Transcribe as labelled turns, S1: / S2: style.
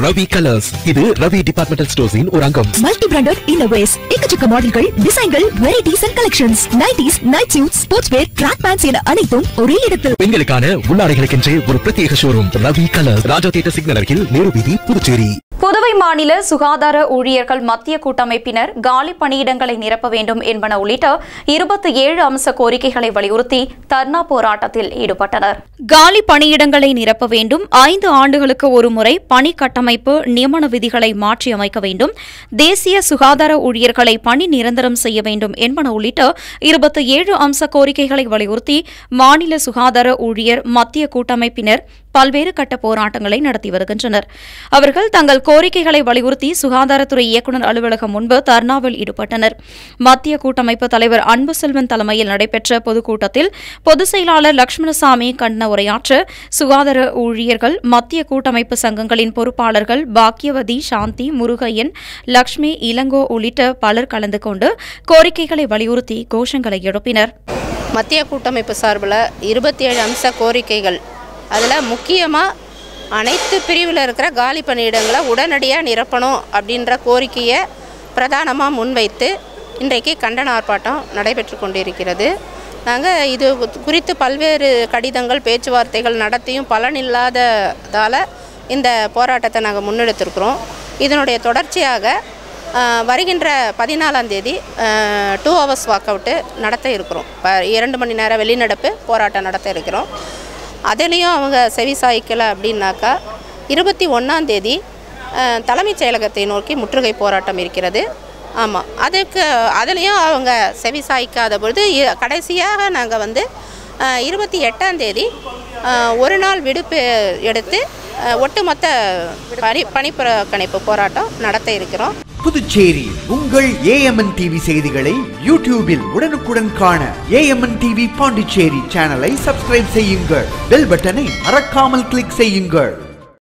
S1: Ravi colours இது Ravi departmental ஸ்டோர்ஸின் ஒரு அங்கம்
S2: மல்டி பிராண்டட் இன்னோவேஸ் எக்கச்சக்க மாடல்கள் டிசைன்கள் varieties and collections nighties night suit sports wear track pants என அனைத்தும் ஒரே இடத்தில்
S1: பெண்களுக்கான உள்ளாடைகளுக்கென்றே ஒரு பிரத்யேக showroom Ravi colours Raja theatre signal அருகில் நேரு வீதி புதுச்சேரி
S3: புதுவை மாநில சுகாதார ஊழியர்கள் மத்திய கூட்டமைப்பினர் காலி பணியிடங்களை நிரப்ப வேண்டும் என்பன உள்ளிட்ட இருபத்தி ஏழு அம்ச கோரிக்கைகளை வலியுறுத்தி தர்ணா போராட்டத்தில் ஈடுபட்டனர் காலி பணியிடங்களை நிரப்ப வேண்டும் ஐந்து ஆண்டுகளுக்கு ஒருமுறை பணி கட்டமைப்பு நியமன விதிகளை மாற்றியமைக்க வேண்டும் தேசிய சுகாதார ஊழியர்களை பணி நிரந்தரம் செய்ய வேண்டும் என்பன உள்ளிட்ட இருபத்தி ஏழு அம்ச கோரிக்கைகளை வலியுறுத்தி மாநில சுகாதார ஊழியர் மத்திய கூட்டமைப்பினர் பல்வேறு கட்ட போராட்டங்களை நடத்தி வருகின்றனர் அவர்கள் தங்கள் கோரிக்கைகளை வலியுறுத்தி சுகாதாரத்துறை இயக்குநர் அலுவலகம் முன்பு தர்ணாவில் ஈடுபட்டனர் மத்திய கூட்டமைப்பு தலைவர் அன்பு செல்வன் தலைமையில் நடைபெற்ற பொதுக்கூட்டத்தில் பொதுச் செயலாளர் லட்சுமணசாமி கண்டன உரையாற்ற சுகாதார ஊழியர்கள் மத்திய கூட்டமைப்பு சங்கங்களின் பொறுப்பாளர்கள் பாக்கியவதி சாந்தி முருகையன் லக்ஷ்மி இளங்கோ உள்ளிட்ட பலர் கலந்து கொண்டு கோரிக்கைகளை வலியுறுத்தி கோஷங்களை எழுப்பினர்
S4: மத்திய கூட்டமைப்பு சார்பில் இருபத்தி ஏழு அம்ச கோரிக்கைகள் அதில் முக்கியமாக அனைத்து பிரிவில் இருக்கிற காலி பணியிடங்களை உடனடியாக நிரப்பணும் அப்படின்ற கோரிக்கையை பிரதானமாக முன்வைத்து இன்றைக்கு கண்டன ஆர்ப்பாட்டம் நடைபெற்று கொண்டிருக்கிறது நாங்கள் இது குறித்து பல்வேறு கடிதங்கள் பேச்சுவார்த்தைகள் நடத்தியும் பலனில்லாததால் இந்த போராட்டத்தை நாங்கள் முன்னெடுத்திருக்கிறோம் இதனுடைய தொடர்ச்சியாக ஆஹ், வருகின்ற பதினாலாம் தேதி டூ ஹவர்ஸ் வாக் அவுட்டு நடத்த இருக்கிறோம் இப்போ இரண்டு மணி நேரம் வெளிநடப்பு போராட்டம் நடத்த இருக்கிறோம் அதுலேயும் அவங்க செவி சாய்க்கலை அப்படின்னாக்கா இருபத்தி ஒன்றாம் தேதி ஆஹ், தலைமைச் செயலகத்தை நோக்கி முற்றுகை போராட்டம் இருக்கிறது ஆமாம் அதுக்கு அதுலேயும் அவங்க செவி சாய்க்காத பொழுது இ- கடைசியாக நாங்கள் வந்து இருபத்தி எட்டாம் தேதி ஆஹ், ஒரு நாள் விடுப்பு எடுத்து ஆஹ், ஒட்டுமொத்த பணி பணிப்புறக்கணிப்பு போராட்டம் நடத்த இருக்கிறோம்
S5: புதுச்சேரி உங்கள் ஏஎம்என் டிவி செய்திகளை யூடியூபில் உடனுக்குடன் காண ஏஎம்என் டிவி பாண்டிச்சேரி சேனலை சப்ஸ்கிரைப் செய்யுங்கள் பெல் பட்டனை மறக்காமல் கிளிக் செய்யுங்கள்